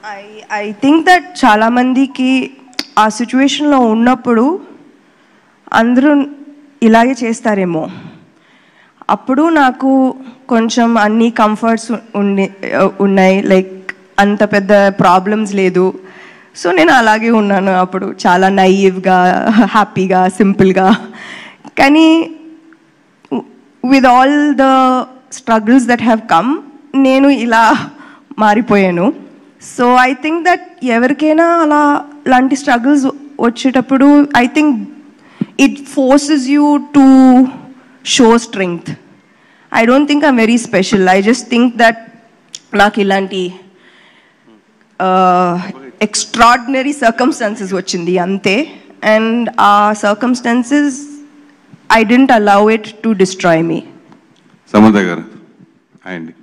I I think that చాలామందికి ఆ సిచ్యువేషన్లో ఉన్నప్పుడు అందరూ ఇలాగే చేస్తారేమో అప్పుడు నాకు కొంచెం అన్ని కంఫర్ట్స్ ఉండి ఉన్నాయి లైక్ అంత పెద్ద ప్రాబ్లమ్స్ లేదు సో నేను అలాగే ఉన్నాను అప్పుడు చాలా నైవ్గా హ్యాపీగా సింపుల్గా కానీ with all the struggles that have come నేను ఇలా మారిపోయాను సో ఐ థింక్ దట్ ఎవరికైనా అలా లాంటి స్ట్రగుల్స్ వచ్చేటప్పుడు I think it forces you to show strength I don't think I'm very special I just think that నాకు ఇలాంటి ఎక్స్ట్రాడినరీ సర్కమ్స్టాన్సెస్ వచ్చింది అంతే అండ్ ఆ circumstances I didn't allow it to destroy me Samantha garu hi అండి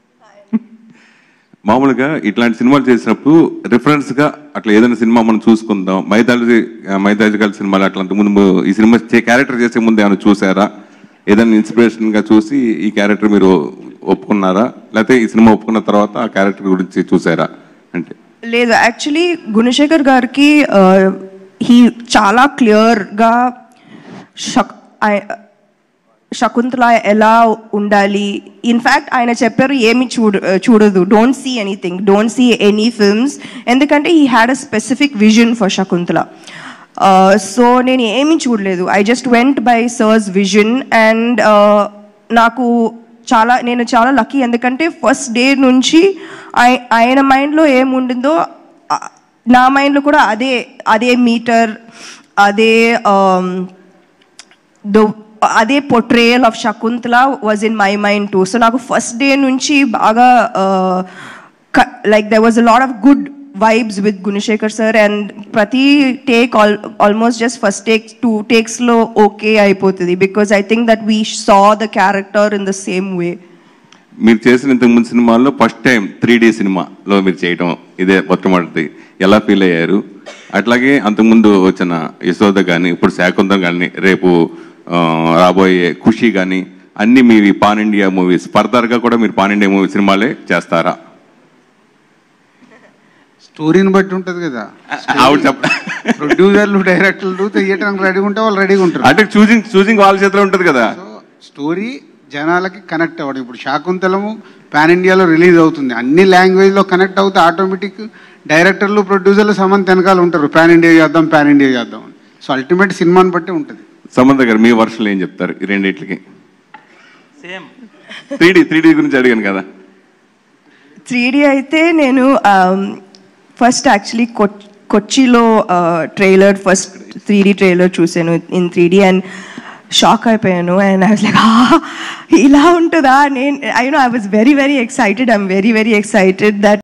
మామూలుగా ఇట్లాంటి సినిమాలు చేసినప్పుడు రిఫరెన్స్ గా అట్లా ఏదైనా సినిమా మనం చూసుకుందాం మైథాలజీ మైథాలజికల్ సినిమాలు అట్లాంటి ముందు ఈ సినిమా క్యారెక్టర్ చేసే ముందు ఏమైనా చూసారా ఏదైనా ఇన్స్పిరేషన్ గా చూసి ఈ క్యారెక్టర్ మీరు ఒప్పుకున్నారా లేకపోతే ఈ సినిమా ఒప్పుకున్న తర్వాత ఆ క్యారెక్టర్ గురించి చూసారా అంటే లేదు యాక్చువల్లీ గుణశేఖర్ గారికి హీ చాలా క్లియర్గా షక్ ఆయ- శకుంతల ఎలా ఉండాలి ఇన్ఫ్యాక్ట్ ఆయన చెప్పారు ఏమి చూడ చూడదు don't see anything don't see any films ఎందుకంటే he had a specific vision for Shakuntala so నేను ఏమీ చూడలేదు I just went by sir's vision and నాకు చాలా నేను చాలా లక్కీ ఎందుకంటే ఫస్ట్ డే నుంచి ఆయ- ఆయన మైండ్లో ఏముండిందో ఆ- నా మైండ్లో కూడా అదే అదే మీటర్ అదే ద అదే portrayal of Shakuntala was in my mind too so నాకు ఫస్ట్ డే నుంచి బాగా like there was a lot of good vibes with Gunasekhar sir and ప్రతి take all almost just first take two టేక్స్లో ఓకే అయిపోతుంది because I think that we saw the character in the same way మీరు చేసిన ఇంతకు ముందు సినిమాల్లో first time three D సినిమాలో మీరు చేయడం ఇదే మొట్టమొదటిది ఎలా ఫీల్ అయ్యారు అట్లాగే అంతకుముందు వచ్చిన యశోద కానీ ఇప్పుడు శాకుంతం కానీ రేపు ఆ, రాబోయే ఖుషి కానీ అన్ని మీవి పాన్ ఇండియా మూవీస్ ఫర్దర్గా కూడా మీరు పాన్ ఇండియా మూవీ సినిమాలే చేస్తారా స్టోరీని బట్టి ఉంటుంది కదా ఆవిడ చెప్ప ప్రొడ్యూసర్లు డైరెక్టర్లు తీయటానికి రెడీగా ఉంటే వాళ్ళు రెడీగా ఉంటారు అంటే చూసింగ్ చూసింగ్ వాళ్ళ చేతిలో ఉంటుంది కదా సో స్టోరీ జనాలకి కనెక్ట్ అవ్వడం ఇప్పుడు శాకుంతలము పాన్ ఇండియాలో రిలీజ్ అవుతుంది అన్ని లాంగ్వేజ్లో కనెక్ట్ అవుతే ఆటోమేటిక్ డైరెక్టర్లు ప్రొడ్యూసర్లు సమంత వెనకాల ఉంటారు పాన్ ఇండియా చేద్దాం పాన్ ఇండియా చేద్దాం అని సో అల్టిమేట్ సినిమాని బట్టి ఉంటుంది సమంత గారు మీ వర్షన్లు ఏం చెప్తారు ఈ రెండిట్లకి same three D three D గురించి అడిగాను కదా త్రీ డీ అయితే నేను ఫస్ట్ యాక్చువల్లీ కొచ్చిలో trailer first three D trailer చూశాను in three D and shock అయిపోయాను అండ్ ఐ వాజ్ లైక్ ఇలా ఉంటుందా నేను I know I was very very excited I'm very very excited that